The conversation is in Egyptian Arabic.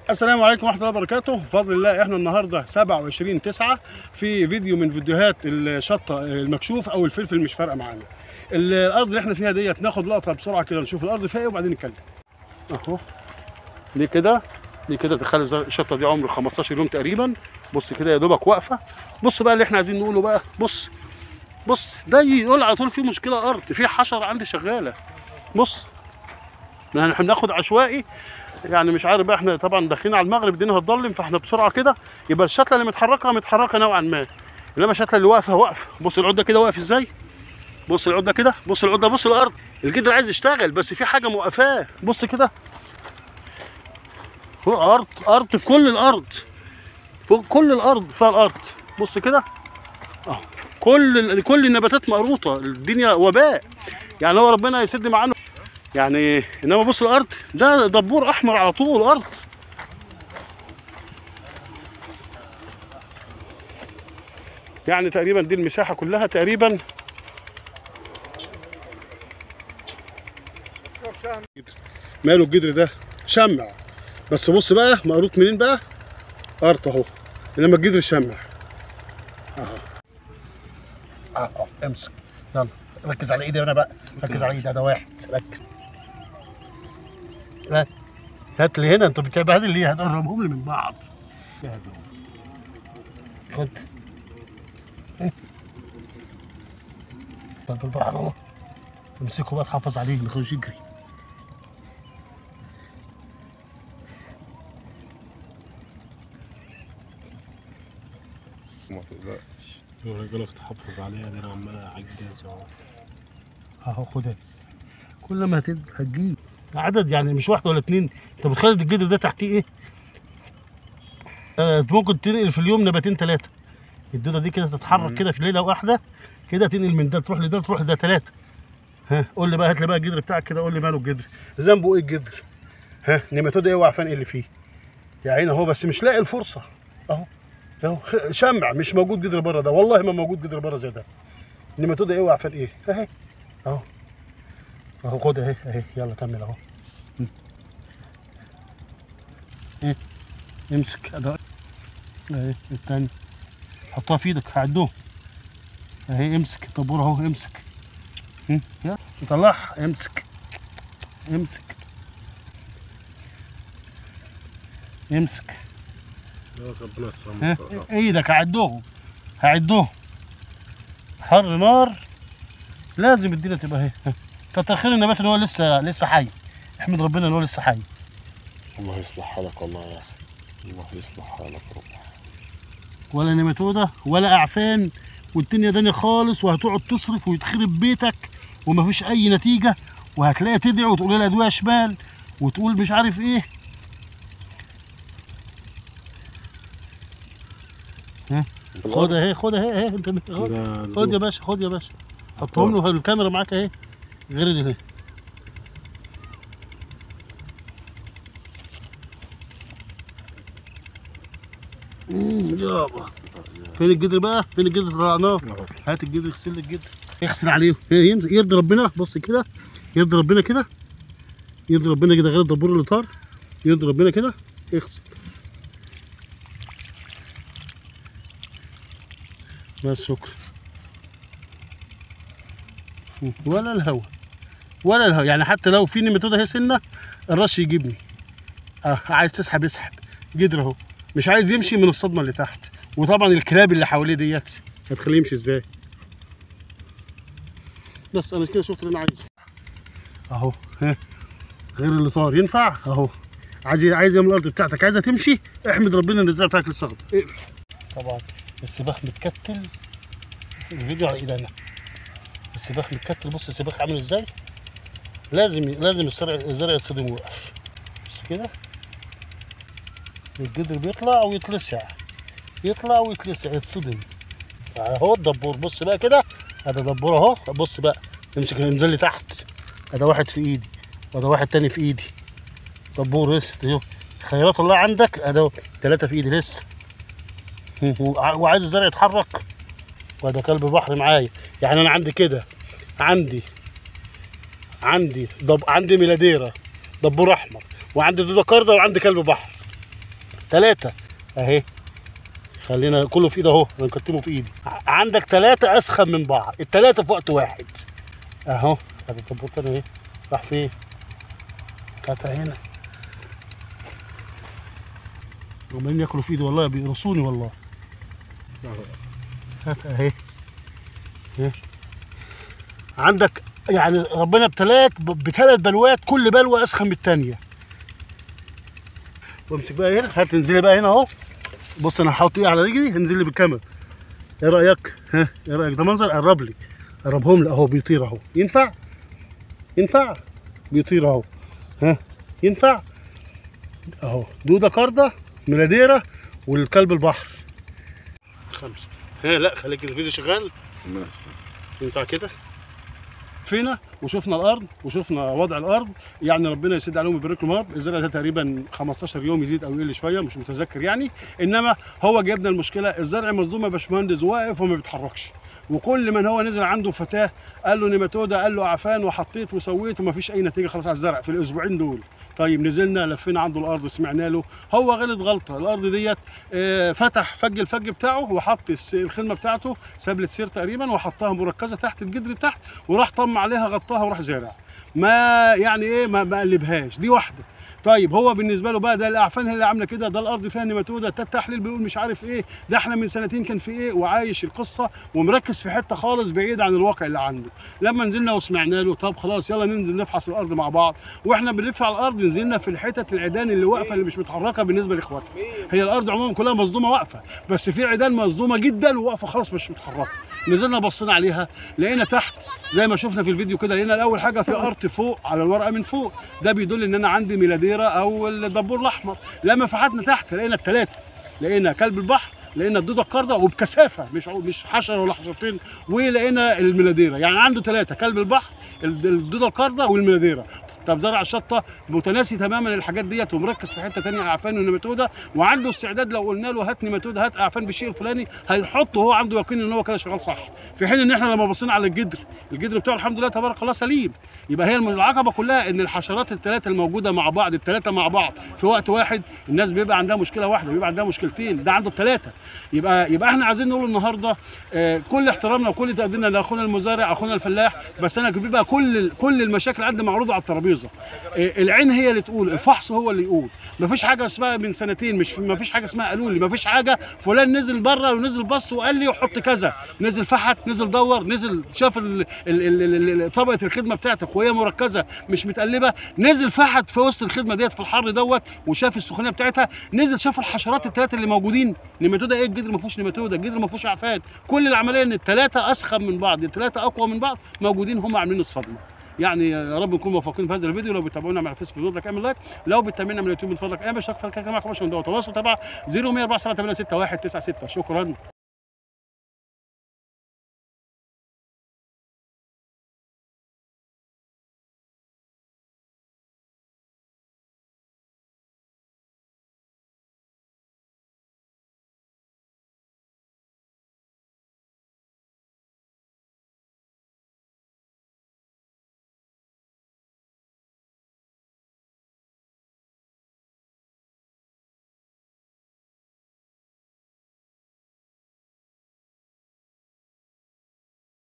السلام عليكم ورحمه الله وبركاته بفضل الله احنا النهارده 27 9 في فيديو من فيديوهات الشطه المكشوف او الفلفل مش فارقه معانا الارض اللي احنا فيها ديت ناخد لقطه بسرعه كده نشوف الارض فيها ايه وبعدين نتكلم اهو دي كده دي كده تخيل الز- الشطه دي عمر 15 يوم تقريبا بص كده يا دوبك واقفه بص بقى اللي احنا عايزين نقوله بقى بص بص ده يقول على طول في مشكله ارض في حشره عندي شغاله بص ما احنا بناخد عشوائي يعني مش عارف بقى احنا طبعا داخلين على المغرب الدنيا هتضلم فاحنا بسرعه كده يبقى الشتله اللي متحركه متحركه نوعا ما انما الشتله اللي واقفه واقفه بص العده كده واقف ازاي بص العده كده بص العده بص الارض الجدر عايز يشتغل بس في حاجه موقفاه بص كده هو ارض ارض في كل الارض فوق كل الارض فيها الارض بص كده اهو كل كل النباتات مقروطه الدنيا وباء يعني هو ربنا يسد معانا يعني انما بص الارض ده دبور احمر على طول الارض يعني تقريبا دي المساحه كلها تقريبا ماله الجدر ده شمع بس بص بقى مقروط منين بقى ارض اهو انما الجدر شمع اهو اهو امسك يلا ركز على ايدي انا بقى ركز على ايدي ده واحد ركز ها. هات لي هنا انت بتبهدل ليه هتقربهم لي من بعض بهدلهم. خد إيه. طب البحر اهو امسكه بقى تحافظ عليه ما يخرجش يجري ما تقلقش الرجاله تحافظ عليها دي انا عمال عجاز اهو اهو خدها كل ما هتنزل هتجيب عدد يعني مش واحد ولا اتنين انت متخيل الجدر ده تحتيه ايه؟ آه ممكن تنقل في اليوم نباتين ثلاثه الدوده دي كده تتحرك مم. كده في ليله واحده كده تنقل من ده تروح لده تروح لده ثلاثه ها قول لي بقى هات لي بقى الجدر بتاعك كده قول لي ماله الجدر ذنبه ايه الجدر؟ ها نيماتود ايه وعفان ايه اللي فيه؟ يا عيني اهو بس مش لاقي الفرصه اهو اهو خ- شمع مش موجود جدر بره ده والله ما موجود جدر بره زي ده نيماتود ايه وعفان ايه اهي اهو اهو خد اهي اهي يلا كمل اهو م. ايه امسك ده اهي التاني حطها في ايدك هعدوه اهي امسك طابور اهو امسك م. يلا طلعها امسك امسك امسك ربنا ها يسلمك ايدك هعدوهم هعدوهم حر نار لازم الدنيا تبقى اهي ها. كتر خير النبات ان هو لسه لسه حي احمد ربنا ان هو لسه حي الله يصلح حالك والله يا اخي الله يصلح حالك رب ولا نيماتوده ولا اعفان والدنيا دنيا خالص وهتقعد تصرف ويتخرب بيتك ومفيش اي نتيجه وهتلاقي تدعي وتقول لها ادويه شمال وتقول مش عارف ايه ها خد اهي خد اهي اهي انت خد خد يا باشا خد يا باشا حطهم له في الكاميرا معاك اهي غير دي اهي مم، يابا فين الجدر بقى؟ فين الجدر اللي طلعناه؟ هات الجدر اغسل لي الجدر اغسل عليه إيه، يمسك- يرضي ربنا بص كده يرضي ربنا كده يرضي ربنا كده غير الدبور اللي طار يرضي ربنا كده اغسل بس شكرا ولا الهوا ولا الهوا يعني حتى لو في نيماتوده هي سنه الرش يجيبني اه عايز تسحب يسحب جدر اهو مش عايز يمشي من الصدمه اللي تحت وطبعا الكلاب اللي حواليه ديت هتخليه يمشي ازاي بس انا كده شفت اللي انا عايزه اهو ها غير اللي طار ينفع اهو عايز عايز يعمل الارض بتاعتك عايزه تمشي احمد ربنا ان الزرع بتاعك لسه اخضر اقفل طبعا السباخ متكتل الفيديو على ايدي انا السباخ متكتل بص السباخ عامل ازاي لازم لازم الزرع الزرع يتصدم ويوقف بص كده الجدر بيطلع ويتلسع يطلع ويتلسع يتصدم اهو الدبور بص بقى كده هذا دبور اهو بص بقى امسك انزل لي تحت هذا واحد في ايدي وده واحد تاني في ايدي دبور لسه شوف خيرات الله عندك هذا ثلاثة في ايدي لسه وع- وعايز الزرع يتحرك وده كلب بحر معايا يعني انا عندي كده عندي عندي دب... عندي ميلاديرا دبور احمر وعندي دودا كاردا وعندي كلب بحر ثلاثة اهي خلينا كله في ايد اهو انا مكتمه في ايدي ع- عندك ثلاثة اسخن من بعض الثلاثة في وقت واحد اهو ادي البطانية اهي راح فين؟ هاتها هنا عمالين ياكلوا في ايدي والله بيقرصوني والله هات اهي اهي. عندك يعني ربنا ابتلاك ب- بثلاث بلوات كل بلوه اسخن من الثانيه وامسك بقى هنا هات انزلي بقى هنا اهو بص انا هحط ايه على رجلي انزل لي بالكاميرا ايه رايك ها ايه رايك ده منظر قرب لي قربهم لي اهو بيطير اهو ينفع ينفع بيطير اهو ها ينفع اهو دوده قرده ميلاديرا والكلب البحر خمسه ها لا خليك الفيديو شغال ينفع كده فينا وشفنا الارض وشفنا وضع الارض يعني ربنا يسد عليهم ويبارك لهم يا رب الزرع ده تقريبا 15 يوم يزيد او يقل شويه مش متذكر يعني انما هو جايبنا المشكله الزرع مصدوم يا باشمهندس واقف وما بيتحركش وكل من هو نزل عنده فتاه قال له نيماتودا قال له عفان وحطيت وسويت ومفيش اي نتيجه خلاص على الزرع في الاسبوعين دول طيب نزلنا لفينا عنده الارض سمعنا له هو غلط غلطه الارض ديت آه، فتح فج الفج بتاعه وحط الس- الخدمه بتاعته سابلت سير تقريبا وحطها مركزه تحت الجدر تحت وراح طم عليها غطاها وراح زارع ما يعني ايه ما ما قلبهاش دي واحده طيب هو بالنسبه له بقى ده الاعفان هي اللي عامله كده ده الارض فيها نيماتودا ده التحليل بيقول مش عارف ايه ده احنا من سنتين كان في ايه وعايش القصه ومركز في حته خالص بعيد عن الواقع اللي عنده لما نزلنا وسمعنا له طب خلاص يلا ننزل نفحص الارض مع بعض واحنا بنلف على الارض نزلنا في الحتت العيدان اللي واقفه اللي مش متحركه بالنسبه لاخواتها هي الارض عموما كلها مصدومه واقفه بس في عيدان مصدومه جدا وواقفه خلاص مش متحركه نزلنا بصينا عليها لقينا تحت زي ما شفنا في الفيديو كده لقينا الاول حاجه في ارض فوق على الورقه من فوق ده بيدل ان انا عندي ميلاديرا او الدبور الاحمر لما فتحنا تحت لقينا الثلاثه لقينا كلب البحر لقينا الدوده القرده وبكثافه مش مش حشره ولا حشرتين ولقينا الميلاديرا يعني عنده ثلاثه كلب البحر الدوده القرده والميلاديرا طب زرع الشطه متناسي تماما الحاجات ديت ومركز في حته تانية اعفان ونيماتودا وعنده استعداد لو قلنا له هات نيماتودا هات اعفان بالشيء الفلاني هيحط وهو عنده يقين ان هو كده شغال صح في حين ان احنا لما بصينا على الجدر الجدر بتاعه الحمد لله تبارك الله سليم يبقى هي العقبه كلها ان الحشرات الثلاثه الموجوده مع بعض الثلاثه مع بعض في وقت واحد الناس بيبقى عندها مشكله واحده بيبقى عندها مشكلتين ده عنده الثلاثه يبقى يبقى احنا عايزين نقول النهارده آه، كل احترامنا وكل تقديرنا لاخونا المزارع اخونا الفلاح بس انا بيبقى كل كل المشاكل عندي معروضه على الترابيزه آه، العين هي اللي تقول الفحص هو اللي يقول مفيش حاجه اسمها من سنتين مش مفيش حاجه اسمها قالوا لي مفيش حاجه فلان نزل بره ونزل بص وقال لي وحط كذا نزل فحت نزل دور نزل شاف ال- ال- ال- ال- ال- طبقه الخدمه بتاعتك وهي مركزه مش متقلبه نزل فحت في وسط الخدمه ديت في الحر دوت وشاف السخونيه بتاعتها نزل شاف الحشرات الثلاثه اللي موجودين نيماتودا ايه الجدر ما فيهوش نيماتودا الجدر ما فيهوش عفان كل العمليه ان الثلاثه اسخن من بعض الثلاثه اقوى من بعض موجودين هم عاملين الصدمه يعني يا رب نكون موفقين في هذا الفيديو لو بتتابعونا على الفيس من فضلك اعمل لايك لو بتتابعونا من اليوتيوب من فضلك اعمل اشتراك في القناه معكم عشان ده تواصل تبع 0147 شكرا